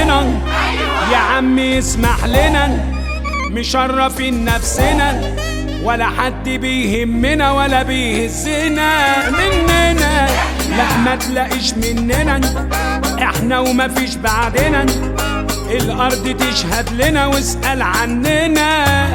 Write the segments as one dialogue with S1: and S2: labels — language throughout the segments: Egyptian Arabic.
S1: ربنا يا عم يسمح لنا مشرفين نفسنا ولا حد بيهمنا ولا بيهزنا مننا لا ما تلاقيش مننا احنا وما فيش بعدنا الارض تشهد لنا واسأل عننا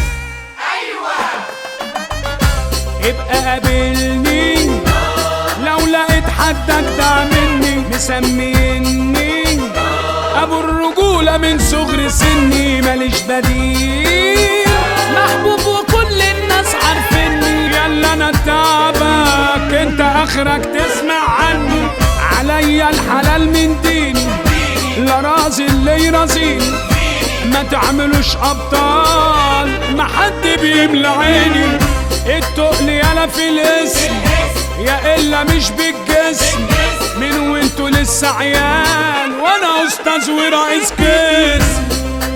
S1: ابقى قابلني لو لقيت حد اجدع مني مسميني ابو الرجولة من صغر سني ماليش بديل محبوب وكل الناس عارفيني يلا انا تعبك انت اخرك تسمع عني عليا الحلال من ديني لا رازي اللي يرازيني ما تعملوش ابطال ما حد بيملى عيني التقل يالا في الاسم يا الا مش بالجسم من وانتوا لسه عيال وانا استاذ ورئيس قسم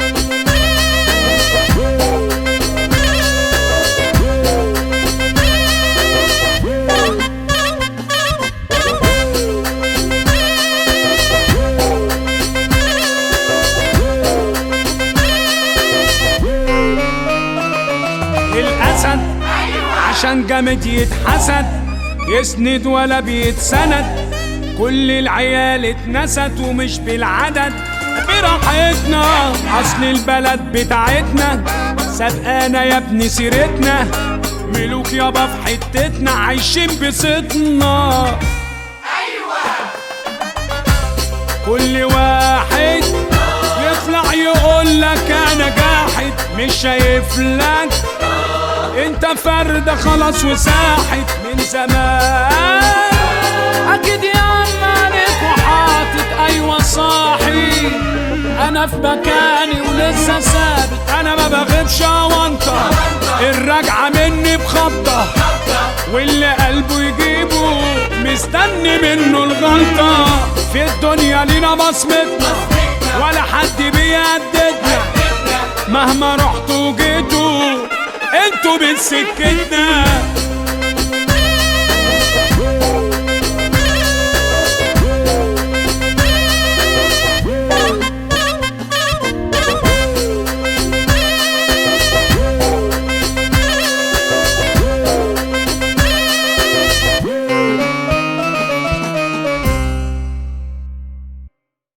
S1: الاسد عشان جامد يتحسد يسند ولا بيتسند كل العيال اتنست ومش بالعدد براحتنا اصل البلد بتاعتنا سبقانا يا ابني سيرتنا ملوك يابا في حتتنا عايشين بصيتنا كل واحد يطلع يقول لك انا جاحد مش شايف لك انت فرد خلاص وساحت من زمان اكيد يا عم عليك وحاطط ايوه صاحي انا في مكاني ولسه ثابت انا ما بغيبش اوانطه الراجعه مني بخبطه واللي قلبه يجيبه مستني منه الغلطه في الدنيا لينا بصمتنا ولا حد بيهددنا مهما رحتوا وجيتوا انتوا من سكتنا